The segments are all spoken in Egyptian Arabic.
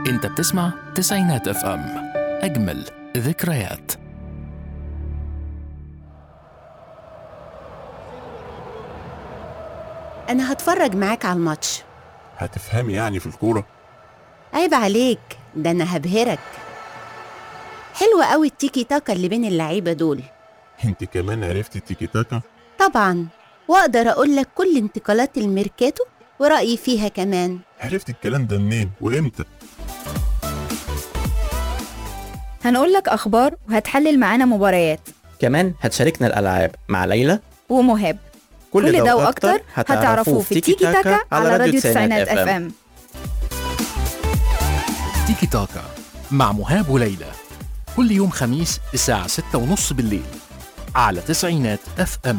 انت بتسمع تسعينات اف ام اجمل ذكريات أنا هتفرج معاك على الماتش هتفهمي يعني في الكورة عيب عليك ده أنا هبهرك حلوة قوي التيكي تاكا اللي بين اللعيبة دول انت كمان عرفتي التيكي تاكا طبعا وأقدر أقول لك كل انتقالات الميركاتو ورأيي فيها كمان عرفتي الكلام ده منين وامتى هنقول لك أخبار وهتحلل معانا مباريات كمان هتشاركنا الألعاب مع ليلى ومهاب كل, ده وأكتر هتعرفوه في تيكي تاكا على راديو تسعينات اف ام تيكي تاكا مع مهاب وليلى كل يوم خميس الساعة ستة ونص بالليل على تسعينات اف ام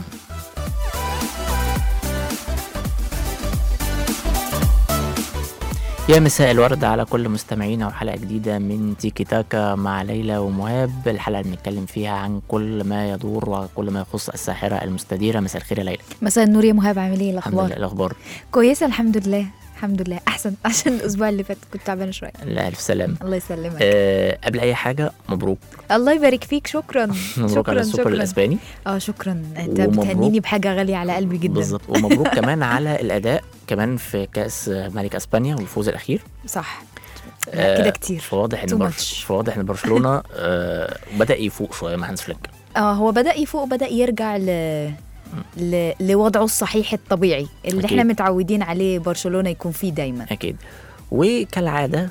يا مساء الورد على كل مستمعينا وحلقة جديدة من تيكي تاكا مع ليلى ومهاب الحلقة اللي بنتكلم فيها عن كل ما يدور وكل ما يخص الساحرة المستديرة مساء الخير يا ليلى مساء النور يا مهاب عامل ايه الحمد لله الأخبار؟ الأخبار كويسة الحمد لله الحمد لله أحسن عشان الأسبوع اللي فات كنت تعبانة شوية لا ألف سلام الله يسلمك أه قبل أي حاجة مبروك الله يبارك فيك شكرا مبروك على شكرا السوبر شكرا الأسباني اه شكرا انت ومبروك. بتهنيني بحاجة غالية على قلبي جدا بالظبط ومبروك كمان على الأداء كمان في كأس ملك أسبانيا والفوز الأخير صح لا كده كتير فواضح إن Too برش... much. فواضح إن برشلونة أه بدأ يفوق شوية مع هانس فليك اه هو بدأ يفوق وبدأ يرجع ل... ل... لوضعه الصحيح الطبيعي اللي أكيد. احنا متعودين عليه برشلونة يكون فيه دايما اكيد وكالعاده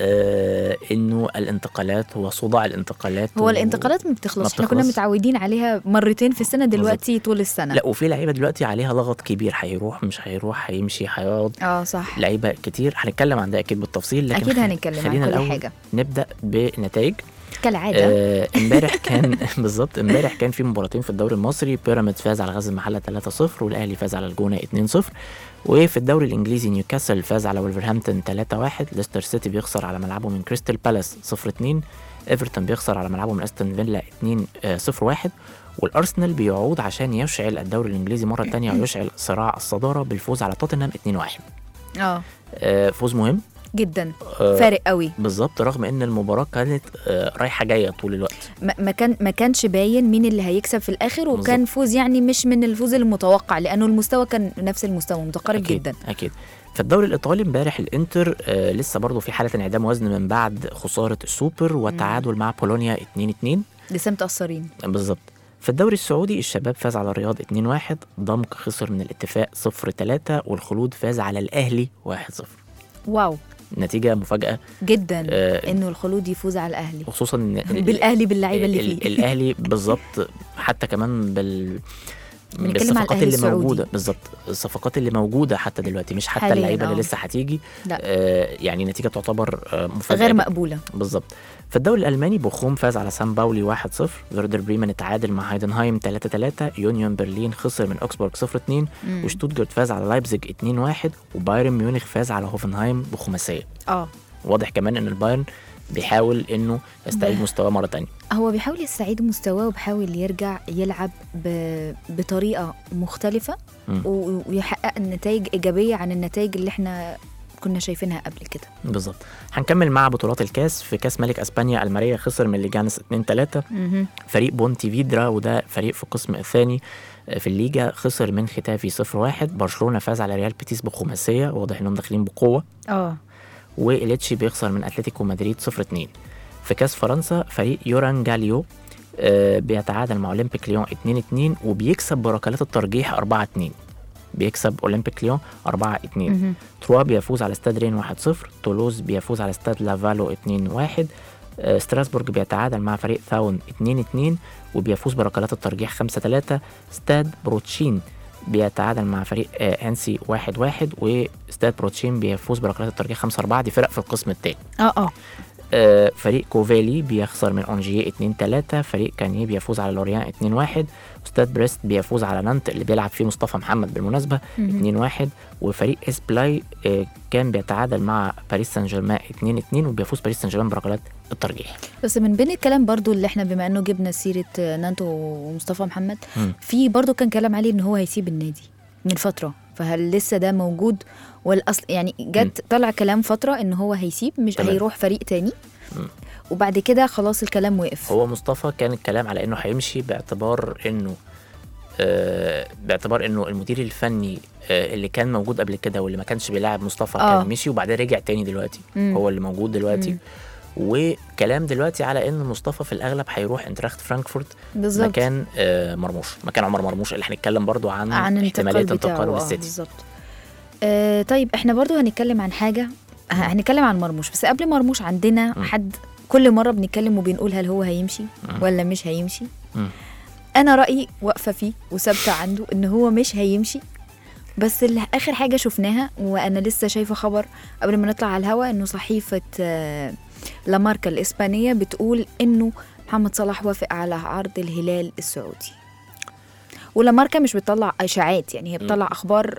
آه انه الانتقالات هو صداع الانتقالات هو و- الانتقالات ما بتخلص ما احنا كنا بتخلص. متعودين عليها مرتين في السنة دلوقتي طول السنة لا وفي لعيبه دلوقتي عليها لغط كبير هيروح مش هيروح هيمشي هيقعد اه صح لعيبه كتير هنتكلم عن ده اكيد بالتفصيل لكن أكيد خل- هنتكلم عن خلينا كل الأول حاجة. نبدا بنتائج كالعادة آه، امبارح كان بالظبط امبارح كان في مباراتين في الدوري المصري بيراميدز فاز على غزل المحله 3-0 والاهلي فاز على الجونه 2-0 وفي الدوري الانجليزي نيوكاسل فاز على ولفرهامبتون 3-1 ليستر سيتي بيخسر على ملعبه من كريستال بالاس 0-2 ايفرتون بيخسر على ملعبه من استون فيلا 2-0-1 والارسنال بيعود عشان يشعل الدوري الانجليزي مره ثانيه ويشعل صراع الصداره بالفوز على توتنهام 2-1 اه آه، فوز مهم جدا آه، فارق قوي بالظبط رغم ان المباراه كانت آه، رايحه جايه طول الوقت ما ما كان ما كانش باين مين اللي هيكسب في الاخر وكان فوز يعني مش من الفوز المتوقع لانه المستوى كان نفس المستوى متقارب أكيد جدا اكيد فالدوري الايطالي امبارح الانتر آه لسه برضه في حاله انعدام وزن من بعد خساره السوبر والتعادل مع بولونيا 2-2 لسه متاثرين بالظبط في الدوري السعودي الشباب فاز على الرياض 2-1 ضمك خسر من الاتفاق 0-3 والخلود فاز على الاهلي 1-0 واو نتيجه مفاجاه جدا آه، انه الخلود يفوز على الاهلي وخصوصا ان بالاهلي باللعيبه اللي ال- فيه الاهلي بالظبط حتى كمان بال بنتكلم على بالصفقات الأهلي اللي السعودي. موجوده بالظبط الصفقات اللي موجوده حتى دلوقتي مش حتى حالياً، اللعيبه اللي آه. لسه هتيجي لا. آه يعني نتيجه تعتبر آه مفاجاه غير جداً. مقبوله بالظبط في الدوري الالماني بوخوم فاز على سان باولي 1-0 فيردر بريمن اتعادل مع هايدنهايم 3-3 يونيون برلين خسر من اوكسبورغ 0-2 مم. وشتوتجارت فاز على لايبزيج 2-1 وبايرن ميونخ فاز على هوفنهايم بخماسيه اه واضح كمان ان البايرن بيحاول انه يستعيد مستواه مره تانية هو بيحاول يستعيد مستواه وبيحاول يرجع يلعب ب... بطريقه مختلفه مم. و... ويحقق نتائج ايجابيه عن النتائج اللي احنا كنا شايفينها قبل كده بالظبط هنكمل مع بطولات الكاس في كاس ملك اسبانيا الماريا خسر من ليجانس 2-3 مهم. فريق بونتي فيدرا وده فريق في القسم الثاني في الليجا خسر من ختافي 0-1 برشلونه فاز على ريال بيتيس بخماسيه واضح انهم داخلين بقوه اه واليتشي بيخسر من اتلتيكو مدريد 0-2 في كاس فرنسا فريق يوران جاليو آه، بيتعادل مع اولمبيك ليون 2-2 وبيكسب بركلات الترجيح 4-2 بيكسب اولمبيك ليون 4-2 مهم. تروا بيفوز على استاد رين 1-0 تولوز بيفوز على استاد لافالو 2-1 آه، ستراسبورج بيتعادل مع فريق ثاون 2-2 وبيفوز بركلات الترجيح 5-3 استاد بروتشين بيتعادل مع فريق آه، انسي 1-1 واستاد بروتشين بيفوز بركلات الترجيح 5-4 دي فرق في القسم الثاني اه اه آه، فريق كوفيلي بيخسر من اونجيه 2-3 فريق كانيه بيفوز على لوريان 2-1 استاد بريست بيفوز على نانت اللي بيلعب فيه مصطفى محمد بالمناسبه 2-1 وفريق اسبلاي آه، كان بيتعادل مع باريس سان جيرمان 2-2 وبيفوز باريس سان جيرمان بركلات الترجيح بس من بين الكلام برضو اللي احنا بما انه جبنا سيره نانتو ومصطفى محمد مم. في برضو كان كلام عليه ان هو هيسيب النادي من فتره فهل لسه ده موجود والاصل يعني جت طلع كلام فتره ان هو هيسيب مش تمام. هيروح فريق تاني مم. وبعد كده خلاص الكلام وقف هو مصطفى كان الكلام على انه هيمشي باعتبار انه آه باعتبار انه المدير الفني آه اللي كان موجود قبل كده واللي ما كانش بيلاعب مصطفى آه. كان مشي وبعدين رجع تاني دلوقتي مم. هو اللي موجود دلوقتي مم. وكلام دلوقتي على ان مصطفى في الاغلب هيروح انتراخت فرانكفورت بالظبط مكان آه مرموش مكان عمر مرموش اللي هنتكلم برضو عن, عن احتماليه الانتقال بتاعه انتقاله آه، للسيتي بالظبط آه طيب احنا برضو هنتكلم عن حاجه ه- هنتكلم عن مرموش بس قبل مرموش عندنا مم. حد كل مره بنتكلم وبنقول هل هو هيمشي مم. ولا مش هيمشي مم. انا رايي واقفه فيه وثابته عنده ان هو مش هيمشي بس اللي اخر حاجه شفناها وانا لسه شايفه خبر قبل ما نطلع على الهوا انه صحيفه آه، لاماركا الاسبانيه بتقول انه محمد صلاح وافق على عرض الهلال السعودي ولاماركا مش بتطلع اشاعات يعني هي بتطلع اخبار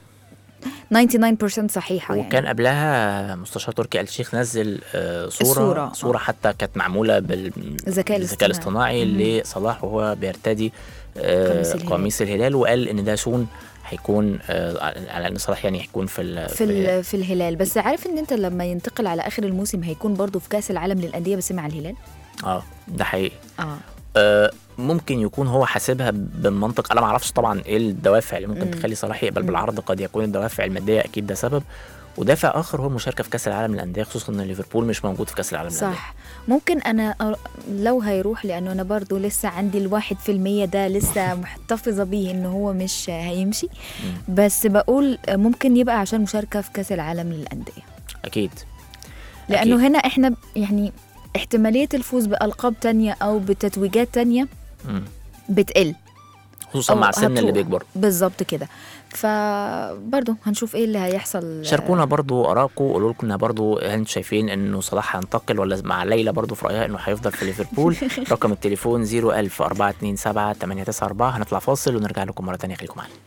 99% صحيحه يعني وكان قبلها مستشار تركي آل الشيخ نزل آه، صورة الصورة، آه. صورة حتى كانت معمولة بال- الذكاء بالذكاء الاصطناعي. الاصطناعي لصلاح وهو بيرتدي آه، قميص الهلال. قميص الهلال وقال ان ده سون هيكون آه، على ان صلاح يعني هيكون في ال- في ال- في الهلال بس عارف ان انت لما ينتقل على اخر الموسم هيكون برضه في كاس العالم للانديه بس مع الهلال اه ده حقيقي اه آه، ممكن يكون هو حاسبها بالمنطق انا ما اعرفش طبعا ايه الدوافع اللي ممكن مم. تخلي صلاح يقبل مم. بالعرض قد يكون الدوافع الماديه اكيد ده سبب ودافع اخر هو المشاركه في كاس العالم للانديه خصوصا ان ليفربول مش موجود في كاس العالم للانديه صح ممكن انا أر- لو هيروح لانه انا برضو لسه عندي الواحد في المية ده لسه محتفظة بيه انه هو مش هيمشي بس بقول ممكن يبقى عشان مشاركة في كاس العالم للأندية اكيد لأنه أكيد. هنا احنا يعني احتمالية الفوز بألقاب تانية أو بتتويجات تانية مم. بتقل خصوصا أو مع السن اللي هتروح. بيكبر بالظبط كده فبرضه هنشوف ايه اللي هيحصل شاركونا برضو ارائكم قولوا لنا برضو هل انتوا شايفين انه صلاح هينتقل ولا مع ليلى برضو في رايها انه هيفضل في ليفربول رقم التليفون 01000 427 894 هنطلع فاصل ونرجع لكم مره ثانيه خليكم معانا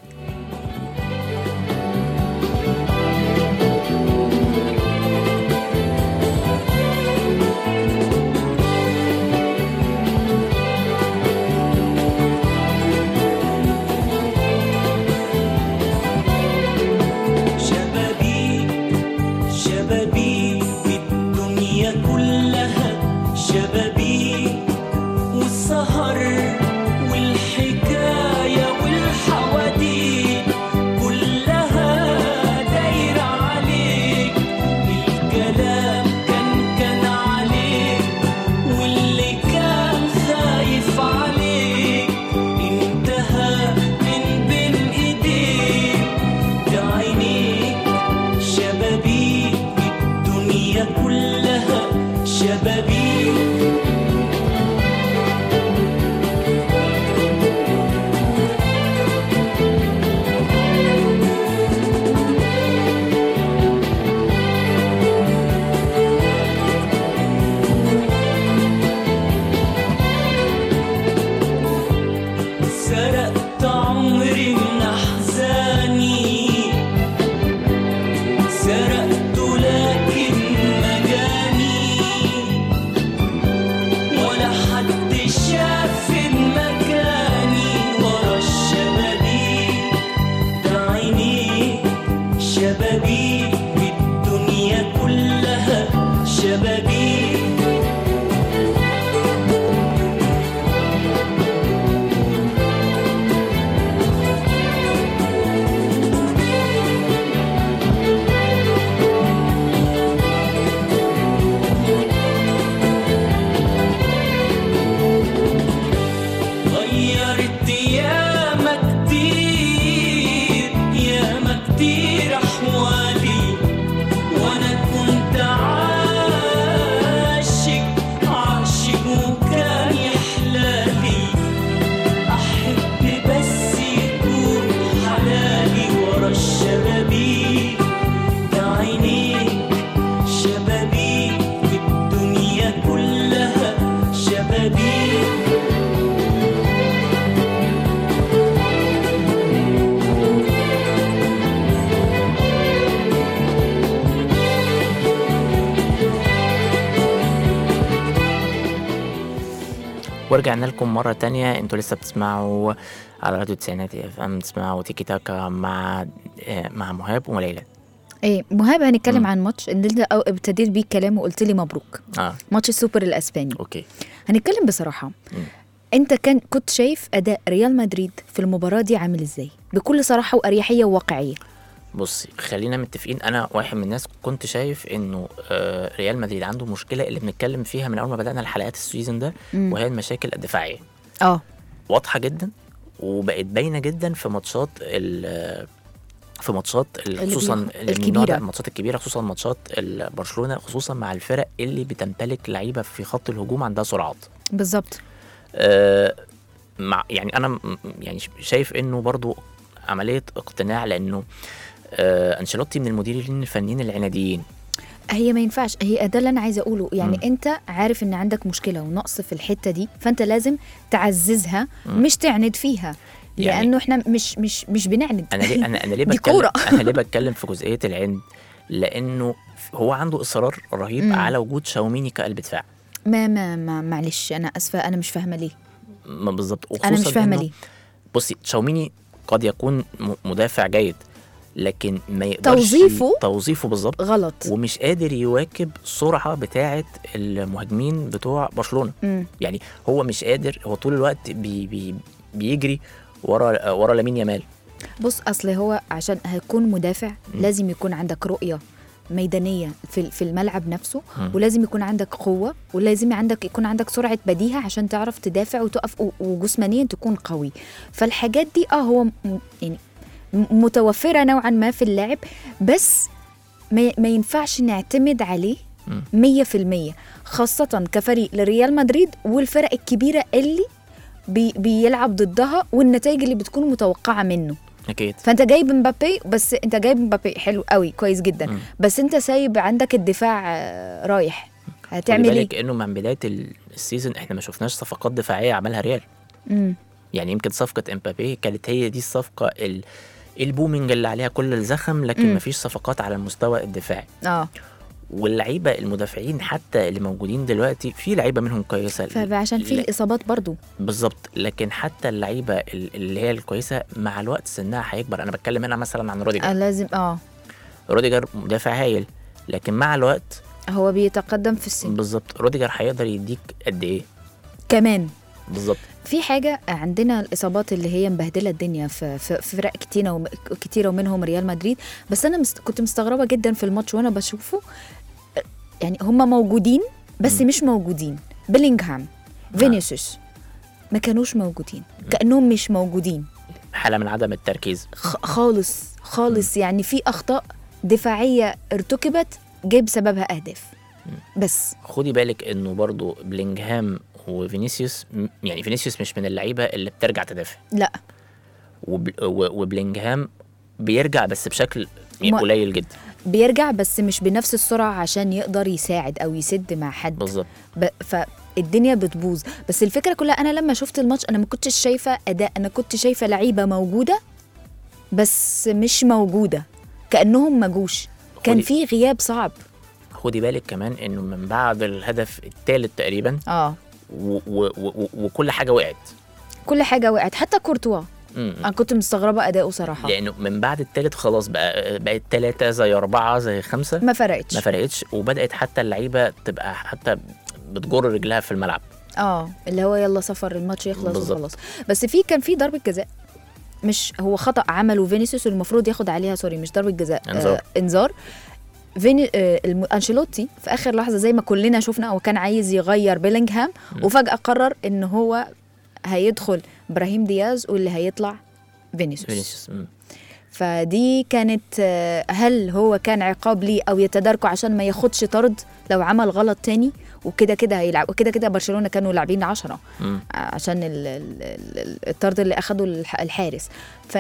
شبابي شبابي بالدنيا كلها شبابي والسهر والحكاية والحواديت كلها دايرة عليك الكلام كان كان عليك واللي كان خايف عليك انتهى من بين ايديك بعينيك شبابي الدنيا كلها شبابي سرقت عمري من أحزاني سرقت لكن مجاني ولا حد شاف مكاني ورا الشبابيك ده عيني شبابيك الدنيا كلها شبابيك غيرت ياما كتير ياما كتير أحوالي ورجعنا لكم مرة تانية انتوا لسه بتسمعوا على راديو تسعينات اف ام بتسمعوا تيكي تاكا مع آه، مع مهاب وليلى ايه مهاب هنتكلم مم. عن ماتش ان انت أو- ابتديت بيه الكلام وقلت لي مبروك اه ماتش السوبر الاسباني اوكي هنتكلم بصراحه انت كان كنت شايف اداء ريال مدريد في المباراه دي عامل ازاي بكل صراحه واريحيه وواقعيه بصي خلينا متفقين انا واحد من الناس كنت شايف انه آه، ريال مدريد عنده مشكله اللي بنتكلم فيها من اول ما بدانا الحلقات السيزون ده مم. وهي المشاكل الدفاعيه اه واضحه جدا وبقت باينه جدا في ماتشات ال- في ماتشات ال- اللي خصوصا بيخ- اللي من النوع ده، الكبيرة. الماتشات الكبيره خصوصا ماتشات ال- برشلونه خصوصا مع الفرق اللي بتمتلك لعيبه في خط الهجوم عندها سرعات بالظبط آه، مع يعني انا م- يعني ش- شايف انه برضو عمليه اقتناع لانه آه انشيلوتي من المديرين الفنيين العناديين هي ما ينفعش هي ده اللي انا عايزه اقوله يعني مم. انت عارف ان عندك مشكله ونقص في الحته دي فانت لازم تعززها مم. مش تعند فيها يعني- لانه احنا مش مش مش بنعند انا ليه انا انا ليه دي بتكلم كورة. انا ليه بتكلم في جزئيه العند لانه هو عنده اصرار رهيب مم. على وجود شاوميني كقلب دفاع ما ما ما معلش انا اسفه انا مش فاهمه ليه ما بالظبط انا مش وخصوصاً فاهمه إنه- ليه بصي تشاوميني قد يكون م- مدافع جيد لكن ما يقدرش توظيفه توظيفه بالظبط غلط ومش قادر يواكب السرعه بتاعه المهاجمين بتوع برشلونه مم. يعني هو مش قادر هو طول الوقت بي بي بيجري ورا ورا لامين يامال بص اصل هو عشان هيكون مدافع مم. لازم يكون عندك رؤيه ميدانيه في في الملعب نفسه مم. ولازم يكون عندك قوه ولازم عندك يكون عندك سرعه بديهه عشان تعرف تدافع وتقف و- وجسمانيا تكون قوي فالحاجات دي اه هو م- يعني م- متوفره نوعا ما في اللعب بس ما, ما ينفعش نعتمد عليه مم. مية في المية خاصة كفريق لريال مدريد والفرق الكبيرة اللي بي بيلعب ضدها والنتائج اللي بتكون متوقعة منه اكيد فانت جايب مبابي بس انت جايب مبابي حلو قوي كويس جدا مم. بس انت سايب عندك الدفاع آه، رايح خلي هتعمل ايه بالك انه من بدايه ال- السيزون احنا ما شفناش صفقات دفاعيه عملها ريال مم. يعني يمكن صفقه امبابي كانت هي دي الصفقه ال البومينج اللي عليها كل الزخم لكن مم. ما فيش صفقات على المستوى الدفاعي اه واللعيبه المدافعين حتى اللي موجودين دلوقتي في لعيبه منهم كويسه فعشان في لا- الاصابات برضو بالظبط لكن حتى اللعيبه ال- اللي هي الكويسه مع الوقت سنها هيكبر انا بتكلم هنا مثلا عن آه روديجر لازم اه روديجر مدافع هايل لكن مع الوقت هو بيتقدم في السن بالظبط روديجر هيقدر يديك قد ايه كمان بالظبط في حاجة عندنا الإصابات اللي هي مبهدلة الدنيا في, في, في فرق كتيرة وم- كتيرة ومنهم ريال مدريد بس أنا مست كنت مستغربة جدا في الماتش وأنا بشوفه يعني هم موجودين بس مش موجودين بيلينغهام فينيسيوس ما كانوش موجودين كأنهم مش موجودين حاله من عدم التركيز خ- خالص خالص يعني في أخطاء دفاعية ارتكبت جايب سببها أهداف بس خدي بالك انه برضو بلينجهام وفينيسيوس م- يعني فينيسيوس مش من اللعيبه اللي بترجع تدافع لا وب... و- وبلينجهام بيرجع بس بشكل يعني ما- قليل جدا بيرجع بس مش بنفس السرعة عشان يقدر يساعد أو يسد مع حد بالظبط ب... فالدنيا بتبوظ بس الفكره كلها انا لما شفت الماتش انا ما كنتش شايفه اداء انا كنت شايفه لعيبه موجوده بس مش موجوده كانهم ما جوش كان خدي- في غياب صعب خدي بالك كمان انه من بعد الهدف الثالث تقريبا اه و... و... و... وكل حاجه وقعت كل حاجه وقعت حتى كورتوا م- انا كنت مستغربه اداؤه صراحه لانه من بعد الثالث خلاص بقى بقت ثلاثه زي اربعه زي خمسه ما فرقتش ما فرقتش وبدات حتى اللعيبه تبقى حتى بتجر رجلها في الملعب اه اللي هو يلا سفر الماتش يخلص بالظبط. وخلاص بس في كان في ضربه جزاء مش هو خطا عمله فينيسيوس والمفروض ياخد عليها سوري مش ضربه جزاء إنذار. آه انذار فيني آه الم- انشيلوتي في اخر لحظه زي ما كلنا شفنا هو كان عايز يغير بيلينغهام وفجاه قرر ان هو هيدخل ابراهيم دياز واللي هيطلع فينيسيوس فينيسيوس م. فدي كانت آه، هل هو كان عقاب ليه او يتداركه عشان ما ياخدش طرد لو عمل غلط تاني وكده كده هيلعب وكده كده برشلونه كانوا لاعبين عشرة م. عشان ال- ال- ال- الطرد اللي اخده الح- الحارس ف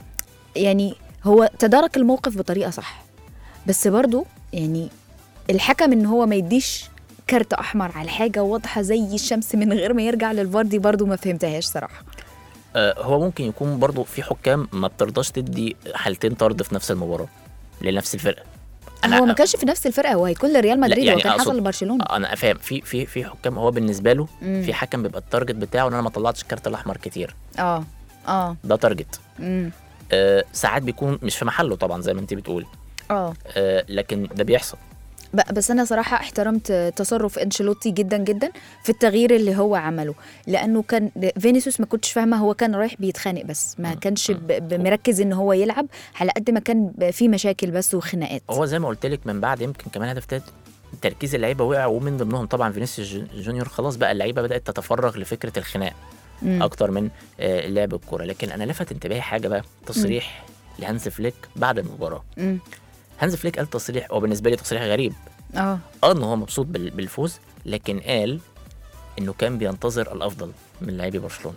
يعني هو تدارك الموقف بطريقه صح بس برضو يعني الحكم ان هو ما يديش كارت احمر على حاجه واضحه زي الشمس من غير ما يرجع للفار دي برضو ما فهمتهاش صراحه آه، هو ممكن يكون برضو في حكام ما بترضاش تدي حالتين طرد في نفس المباراة لنفس الفرقة أنا- هو ما كانش في نفس الفرقه هو هيكون لريال مدريد يعني هو كان أقصد- حصل لبرشلونه انا فاهم في في في حكام هو بالنسبه له مم. في حكم بيبقى التارجت بتاعه ان انا ما طلعتش الكارت الاحمر كتير اه اه ده تارجت امم آه ساعات بيكون مش في محله طبعا زي ما انت بتقول اه آه لكن ده بيحصل ب- بس انا صراحه احترمت تصرف انشيلوتي جدا جدا في التغيير اللي هو عمله لانه كان فينيسيوس ما كنتش فاهمه هو كان رايح بيتخانق بس ما كانش ب- ب- مركز ان هو يلعب على قد ما كان ب- في مشاكل بس وخناقات هو زي ما قلت لك من بعد يمكن كمان هدف تالت تركيز اللعيبه وقع ومن ضمنهم طبعا فينيسيوس جون- جونيور خلاص بقى اللعيبه بدات تتفرغ لفكره الخناق مم. اكتر من آه، لعب الكوره لكن انا لفت انتباهي حاجه بقى تصريح لهانز فليك بعد المباراه مم. هانز فليك قال تصريح هو بالنسبه لي تصريح غريب اه اه ان هو مبسوط بال- بالفوز لكن قال انه كان بينتظر الافضل من لاعبي برشلونه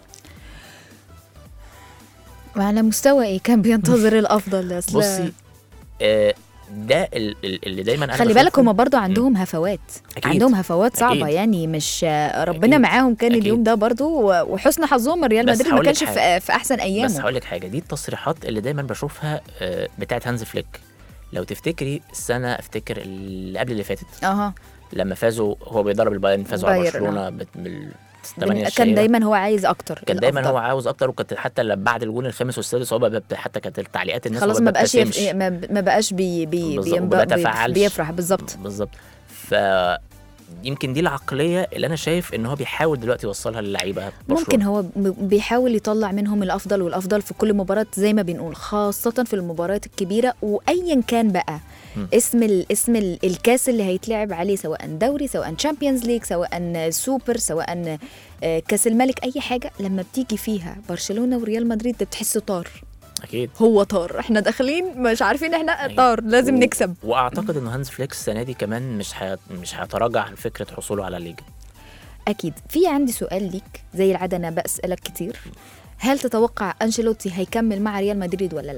وعلى مستوى ايه كان بينتظر الافضل أصل- بصي آه ده ال- ال- اللي دايما انا خلي بالك بشوفه. هما برضو عندهم هفوات أكيد. عندهم هفوات صعبه أكيد. يعني مش ربنا أكيد. معاهم كان أكيد. اليوم ده برضو و- وحسن حظهم ريال بس مدريد ما هقول لك كانش في, حاجة. في احسن بس ايامه هقول لك حاجه دي التصريحات اللي دايما بشوفها آه، بتاعت هانز فليك لو تفتكري السنه افتكر اللي قبل اللي فاتت اها لما فازوا هو بيدرب البايرن فازوا على بايرن، برشلونه بال بال- الثمانية كان الشهيرة. دايما هو عايز اكتر كان دايما الأفضل. هو عاوز اكتر وكانت حتى لما بعد الجون الخامس والسادس هو بقى حتى كانت التعليقات الناس خلاص هو ما بقاش يف... بيبتسمش. ما ما بقاش بي بي بالظبط، بينب... وما بي... بيتفاعلش. بيفرح بالظبط بالظبط ف يمكن دي العقليه اللي انا شايف ان هو بيحاول دلوقتي يوصلها للعيبه ممكن برشلونة. هو ب- بيحاول يطلع منهم الافضل والافضل في كل مباراه زي ما بنقول خاصه في المباريات الكبيره وايا كان بقى م. اسم ال اسم ال الكاس اللي هيتلعب عليه سواء دوري سواء تشامبيونز ليج سواء سوبر سواء آه، كاس الملك اي حاجه لما بتيجي فيها برشلونه وريال مدريد ده بتحس طار اكيد هو طار احنا داخلين مش عارفين احنا أيوة. طار لازم و- نكسب واعتقد ان هانز فليك السنه دي كمان مش هي... مش هيتراجع عن فكره حصوله على الليجا اكيد في عندي سؤال ليك زي العاده انا بسالك كتير هل تتوقع انشيلوتي هيكمل مع ريال مدريد ولا لا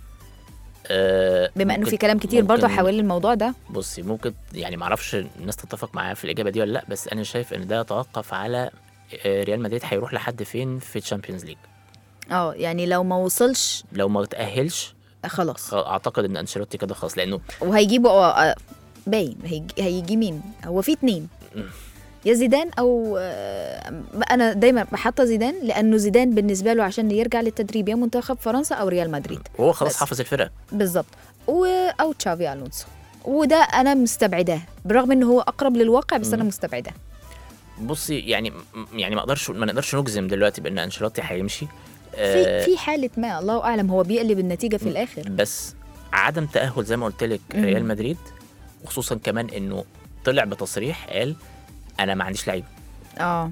أه بما انه ممكن- في كلام كتير برضه ممكن- حوالين الموضوع ده بصي ممكن يعني معرفش الناس تتفق معايا في الاجابه دي ولا لا بس انا شايف ان ده يتوقف على آه، ريال مدريد هيروح لحد فين في الشامبيونز ليج اه يعني لو ما وصلش لو ما تاهلش خلاص خ- اعتقد ان انشيلوتي كده خلاص لانه وهيجيبوا آه، آه، باين هيجي, هيجي مين هو في اتنين يا زيدان او آه، انا دايما بحط زيدان لانه زيدان بالنسبه له عشان يرجع للتدريب يا منتخب فرنسا او ريال مدريد هو خلاص بس. حافظ الفرقه بالظبط و... او تشافي الونسو وده انا مستبعداه بالرغم انه هو اقرب للواقع بس انا مستبعداه بصي يعني م- يعني ما اقدرش ما نقدرش نجزم دلوقتي بان انشيلوتي هيمشي في آه، في حاله ما الله اعلم هو بيقلب النتيجه في الاخر بس عدم تاهل زي ما قلت لك ريال مدريد وخصوصا كمان انه طلع بتصريح قال انا ما عنديش لعيبه اه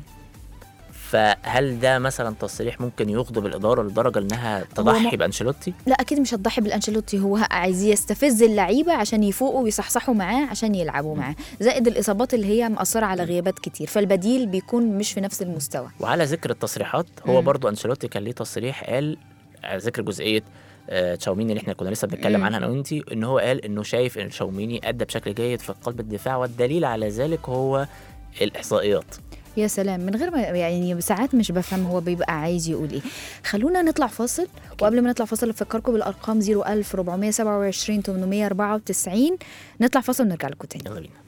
فهل ده مثلا تصريح ممكن يغضب الاداره لدرجه انها هو تضحي ما- بانشيلوتي لا اكيد مش هتضحي بالانشيلوتي هو عايز يستفز اللعيبه عشان يفوقوا ويصحصحوا معاه عشان يلعبوا معاه زائد الاصابات اللي هي مأثره على غيابات كتير فالبديل بيكون مش في نفس المستوى وعلى ذكر التصريحات هو مم. برضو انشيلوتي كان ليه تصريح قال على ذكر جزئيه آه، تشاوميني اللي احنا كنا لسه بنتكلم مم. عنها انا وانتي ان هو قال انه شايف ان تشاوميني ادى بشكل جيد في قلب الدفاع والدليل على ذلك هو الاحصائيات يا سلام من غير ما يعني ساعات مش بفهم هو بيبقى عايز يقول ايه خلونا نطلع فاصل وقبل ما نطلع فاصل افكركم بالارقام 01427 894 نطلع فاصل ونرجع لكم تاني يلا بينا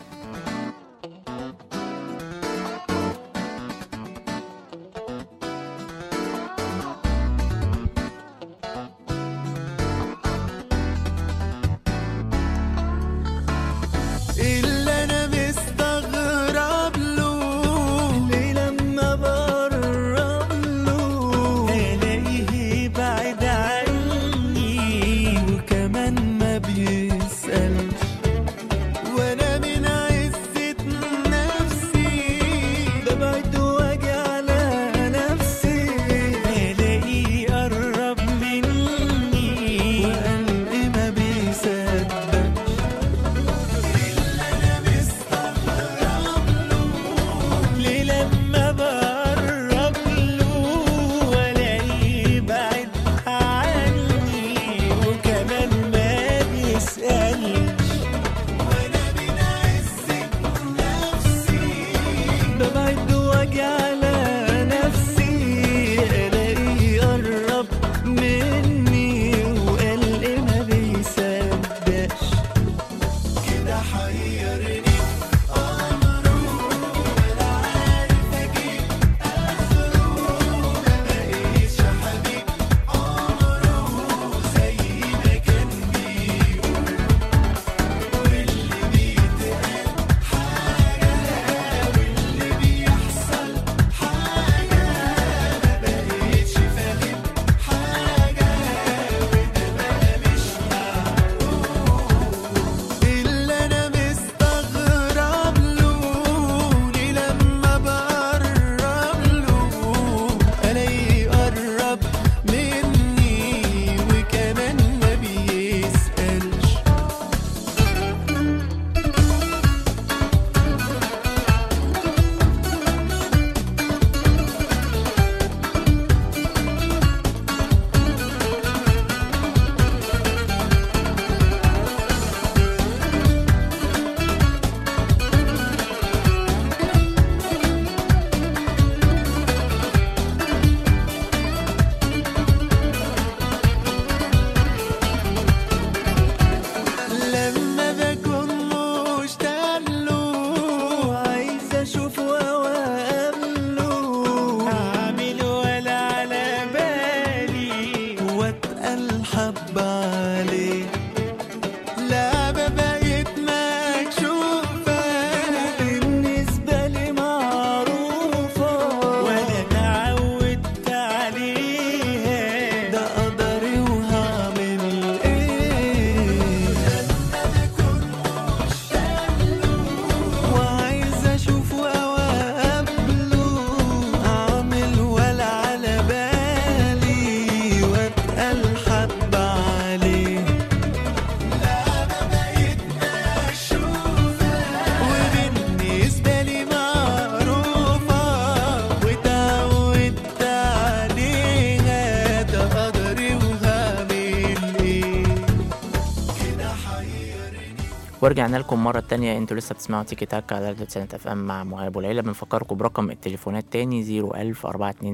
اللي انا مستغرب له ليه لما بقرب له الاقيه بعد عني وكمان ما بيسألش وانا ورجعنا لكم مرة تانية انتوا لسه بتسمعوا تيكي تاكا على راديو سنة اف ام مع مهاب وليلى بنفكركم برقم التليفونات تاني 01000 427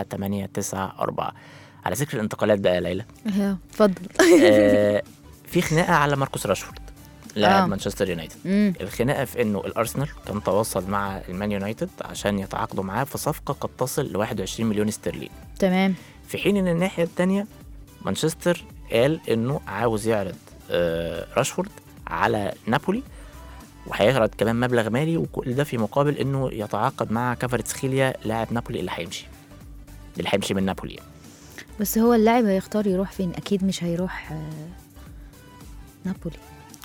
894 على ذكر الانتقالات بقى يا ليلى آه، اتفضل آه في خناقة على ماركوس راشفورد لاعب آه. مانشستر يونايتد مم. الخناقة في انه الارسنال كان تواصل مع المان يونايتد عشان يتعاقدوا معاه في صفقة قد تصل ل 21 مليون استرليني تمام في حين ان الناحيه التانية مانشستر قال انه عاوز يعرض آه، راشفورد على نابولي وهيعرض كمان مبلغ مالي وكل ده في مقابل انه يتعاقد مع كافارتسخيليا لاعب نابولي اللي هيمشي اللي هيمشي من نابولي يعني. بس هو اللاعب هيختار يروح فين اكيد مش هيروح آه، نابولي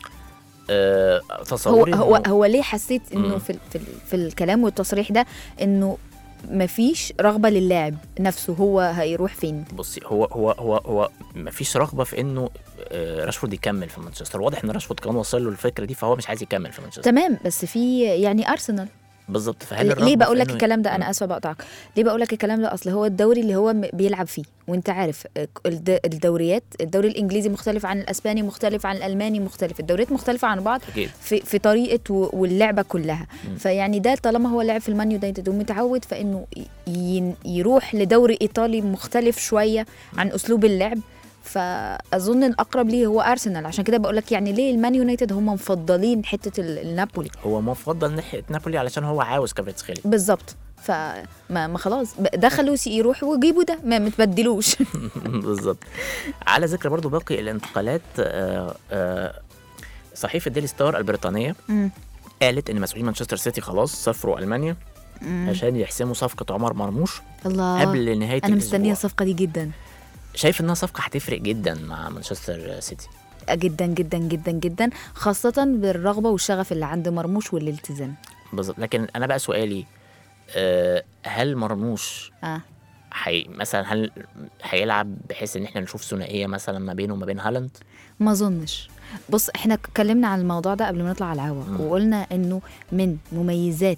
آه، هو تصوري هو إنه- هو ليه حسيت انه مم. في ال- في, ال- في الكلام والتصريح ده انه مفيش رغبه للاعب نفسه هو هيروح فين بصي هو هو هو هو مفيش رغبه في انه آه، راشفورد يكمل في مانشستر واضح ان راشفورد كان وصل له الفكره دي فهو مش عايز يكمل في مانشستر تمام بس في يعني ارسنال بالظبط فهل ليه الرغبة بقول في لك إنه- الكلام ده مم. انا اسفه بقطعك ليه بقول لك الكلام ده اصل هو الدوري اللي هو م- بيلعب فيه وانت عارف آه، الد- الدوريات الدوري الانجليزي مختلف عن الاسباني مختلف عن الالماني مختلف الدوريات مختلفه عن بعض اكيد في في طريقه و- واللعبه كلها فيعني ده طالما هو لعب في المان يونايتد ومتعود فانه ي- يروح لدوري ايطالي مختلف شويه عن اسلوب اللعب فاظن الاقرب ليه هو ارسنال عشان كده بقول لك يعني ليه المان يونايتد هم مفضلين حته ال- النابولي هو مفضل ناحيه نابولي علشان هو عاوز كافارتسخيليا بالظبط فما ما خلاص ب- دخلوا سي- يروحوا وجيبوا ده ما متبدلوش بالظبط على ذكر برضو باقي الانتقالات آه، آه، صحيفة ديلي ستار البريطانية مم. قالت ان مسؤولين مانشستر سيتي خلاص سافروا المانيا عشان يحسموا صفقة عمر مرموش الله قبل نهاية انا مستنيه الأسبوع. الصفقه دي جدا شايف انها صفقة هتفرق جدا مع مانشستر سيتي جدا جدا جدا جدا خاصه بالرغبه والشغف اللي عند مرموش والالتزام بالظبط لكن انا بقى سؤالي آه، هل مرموش اه حي مثلا هل هيلعب بحيث ان احنا نشوف ثنائية مثلا ما بينه وما بين هالاند ما اظنش بص احنا اتكلمنا عن الموضوع ده قبل ما نطلع على الهوا مم. وقلنا انه من مميزات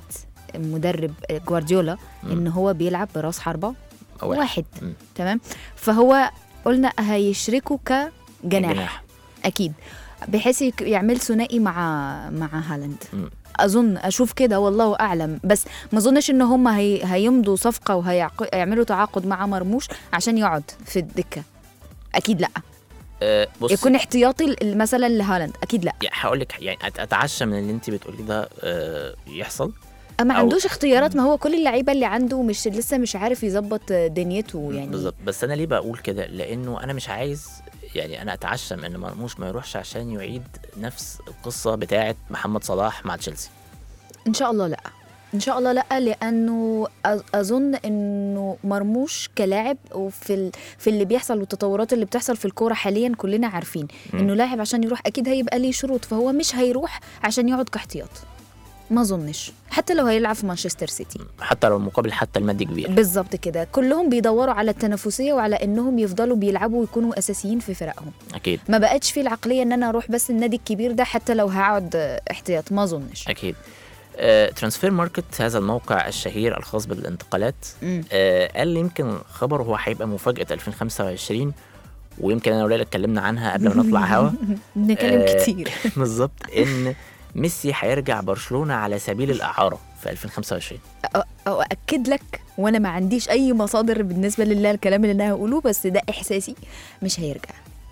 مدرب جوارديولا ان هو بيلعب براس حربه أو واحد مم. تمام فهو قلنا هيشركه كجناح جناح. اكيد بحيث يك- يعمل ثنائي مع مع هالاند مم. اظن اشوف كده والله اعلم بس ما اظنش ان هم هي هيمضوا صفقه وهيعملوا تعاقد مع مرموش عشان يقعد في الدكه اكيد لا آه، بص يكون احتياطي ل- مثلا لهالاند اكيد لا يعني هقول لك يعني أت- اتعشى من اللي انت بتقوليه ده آه، يحصل ما أو- عندوش اختيارات ما هو كل اللعيبه اللي عنده مش لسه مش عارف يظبط دنيته يعني بالظبط بس انا ليه بقول كده لانه انا مش عايز يعني انا اتعشم ان مرموش ما يروحش عشان يعيد نفس القصه بتاعه محمد صلاح مع تشيلسي ان شاء الله لا ان شاء الله لا لانه أ- اظن انه مرموش كلاعب وفي ال... في اللي بيحصل والتطورات اللي بتحصل في الكوره حاليا كلنا عارفين انه لاعب عشان يروح اكيد هيبقى ليه شروط فهو مش هيروح عشان يقعد كاحتياط ما اظنش حتى لو هيلعب في مانشستر سيتي حتى لو المقابل حتى المادي كبير بالظبط كده كلهم بيدوروا على التنافسيه وعلى انهم يفضلوا بيلعبوا ويكونوا اساسيين في فرقهم اكيد ما بقتش في العقليه ان انا اروح بس النادي الكبير ده حتى لو هقعد احتياط ما اظنش اكيد ترانسفير ماركت هذا الموقع الشهير الخاص بالانتقالات مم. آه، قال لي يمكن خبر هو هيبقى مفاجاه 2025 ويمكن انا وليلى اتكلمنا عنها قبل ما نطلع هوا بنتكلم آه، كتير بالظبط ان ميسي هيرجع برشلونه على سبيل الاعاره في 2025 أ- أؤكد لك وأنا ما عنديش أي مصادر بالنسبة لله الكلام اللي أنا هقوله بس ده إحساسي مش هيرجع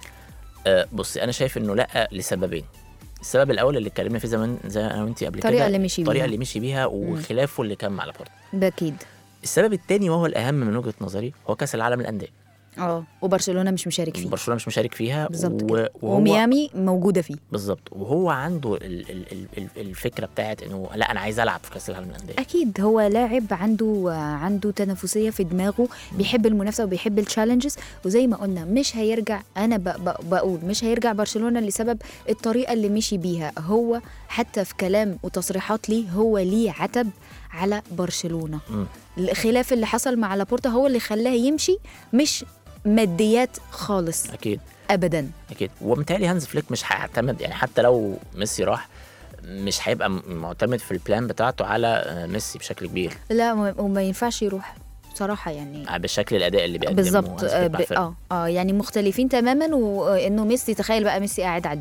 آه، بصي انا شايف انه لا لسببين السبب الاول اللي اتكلمنا فيه زمان زي انا وانت قبل كده الطريقة اللي مشي الطريقه بيها. اللي مشي بيها وخلافه اللي كان مع لابورتا ده أكيد السبب الثاني وهو الاهم من وجهه نظري هو كاس العالم للانديه اه وبرشلونة مش مشارك فيه برشلونه مش مشارك فيها بالظبط و- كده وهو وميامي موجودة فيه بالظبط وهو عنده ال ال ال ال الفكره بتاعت انه لا انا عايز العب في كاس العالم للانديه أكيد هو لاعب عنده عنده تنافسية في دماغه بيحب المنافسة وبيحب التشالنجز وزي ما قلنا مش هيرجع أنا ب ب بقول مش هيرجع برشلونة لسبب الطريقة اللي مشي بيها هو حتى في كلام وتصريحات ليه هو ليه عتب على برشلونة مم. الخلاف اللي حصل مع لابورتا هو اللي خلاه يمشي مش ماديات خالص اكيد ابدا اكيد ومتهيألي هانز فليك مش هيعتمد يعني حتى لو ميسي راح مش هيبقى م- معتمد في البلان بتاعته على آه، ميسي بشكل كبير لا وما- وما ينفعش يروح بصراحه يعني آه، بالشكل الاداء اللي بيقدمه بالظبط هانز آه، فليك مع ب- الفرقة. اه اه يعني مختلفين تماما وانه ميسي تخيل بقى ميسي قاعد على الدكه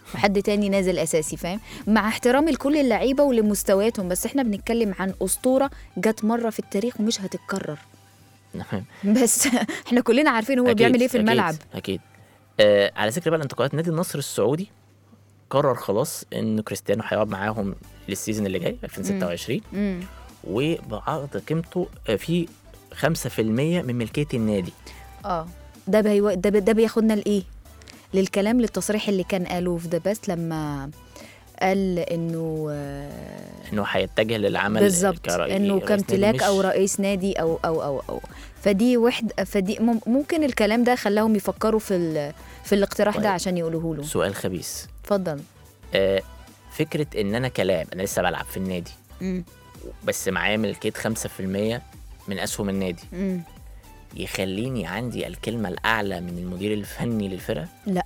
وحد تاني نازل اساسي فاهم مع احترامي لكل اللعيبه ولمستوياتهم بس احنا بنتكلم عن اسطوره جت مره في التاريخ ومش هتتكرر نعم بس احنا كلنا عارفين هو أكيد، بيعمل ايه في أكيد، الملعب اكيد آه على ذكر بقى الانتقالات نادي النصر السعودي قرر خلاص انه كريستيانو هيقعد معاهم للسيزون اللي جاي 2026 امم وبعقد قيمته آه، في 5% من ملكيه النادي اه ده بي... ده, بي... ده بياخدنا لايه للكلام للتصريح اللي كان قاله في ذا بيست لما قال انه آه، انه هيتجه للعمل بالظبط كرئي- انه رئيس كامتلاك نادي او مش- رئيس نادي او او او او فدي وحد فدي مم- ممكن الكلام ده خلاهم يفكروا في ال... في الاقتراح طيب. ده عشان يقولوه له سؤال خبيث اتفضل آه فكره ان انا كلاعب انا لسه بلعب في النادي مم. بس معايا ملكيه 5% من اسهم النادي مم. يخليني عندي الكلمه الاعلى من المدير الفني للفرقه لا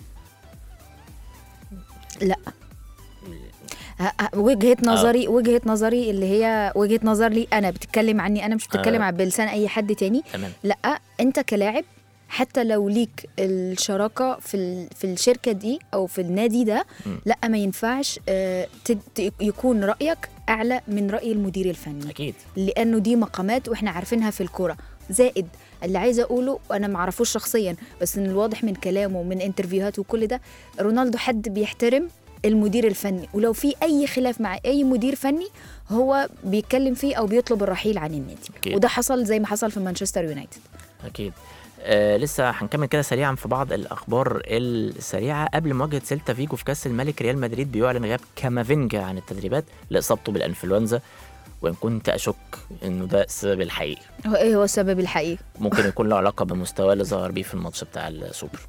لا ه- ه- وجهة نظري وجهة نظري اللي هي وجهة نظر لي انا بتتكلم عني انا مش بتتكلم آه. عن بلسان اي حد تاني تمام لا انت كلاعب حتى لو ليك الشراكه في ال- في الشركه دي او في النادي ده مم. لا ما ينفعش آه، تد- ت- يكون رايك اعلى من راي المدير الفني اكيد لانه دي مقامات واحنا عارفينها في الكوره زائد اللي عايزه اقوله وانا ما اعرفوش شخصيا بس من الواضح من كلامه ومن انترفيوهاته وكل ده رونالدو حد بيحترم المدير الفني ولو في اي خلاف مع اي مدير فني هو بيتكلم فيه او بيطلب الرحيل عن النادي أكيد. وده حصل زي ما حصل في مانشستر يونايتد اكيد آه لسه هنكمل كده سريعا في بعض الاخبار السريعه قبل مواجهه سيلتا فيجو في كاس الملك ريال مدريد بيعلن غياب كامافينجا عن التدريبات لاصابته بالانفلونزا وان كنت اشك انه ده السبب الحقيقي هو ايه هو السبب الحقيقي ممكن يكون له علاقه بمستواه اللي ظهر بيه في الماتش بتاع السوبر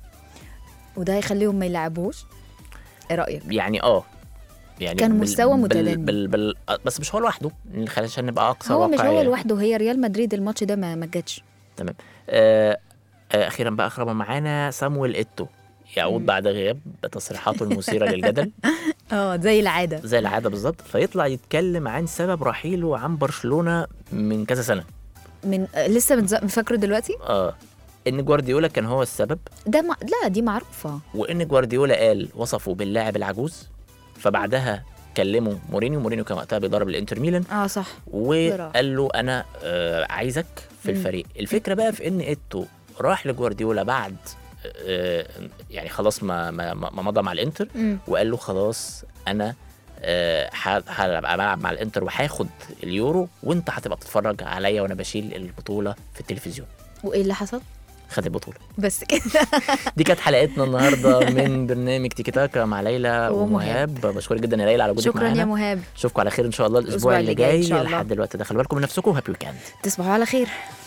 وده هيخليهم ما يلعبوش ايه رايك يعني اه يعني كان مستوى بال متدني. بال بال بس مش هو لوحده عشان نبقى اكثر هو مش هو واقعية. لوحده هي ريال مدريد الماتش ده ما ما جاتش تمام آه آه اخيرا بقى اخرى معانا سامويل ايتو يعود بعد غياب بتصريحاته المثيره للجدل اه زي العاده زي العاده بالظبط فيطلع يتكلم عن سبب رحيله عن برشلونه من كذا سنه من آه، لسه متز- فاكره دلوقتي اه ان جوارديولا كان هو السبب ده ما... لا دي معروفه وان جوارديولا قال وصفه باللاعب العجوز فبعدها كلمه مورينيو مورينيو كان وقتها بيدرب الانتر ميلان اه صح وقال له انا آه عايزك في مم. الفريق الفكره بقى في ان ايتو راح لجوارديولا بعد آه يعني خلاص ما ما, ما ما مضى مع الانتر مم. وقال له خلاص انا آه، ه- هبقى بلعب مع الانتر وهاخد اليورو وانت هتبقى بتتفرج عليا وانا بشيل البطوله في التلفزيون وايه اللي حصل خد البطوله بس كده دي كانت حلقتنا النهارده من برنامج تيكي تاكا مع ليلى ومهاب. ومهاب بشكرك جدا يا ليلى على وجودك شكرا يا معانا مهاب اشوفكم على خير ان شاء الله الاسبوع اللي الجاي إن جاي شاء الله. لحد الوقت ده خلي بالكم من نفسكم هابي ويكند تصبحوا على خير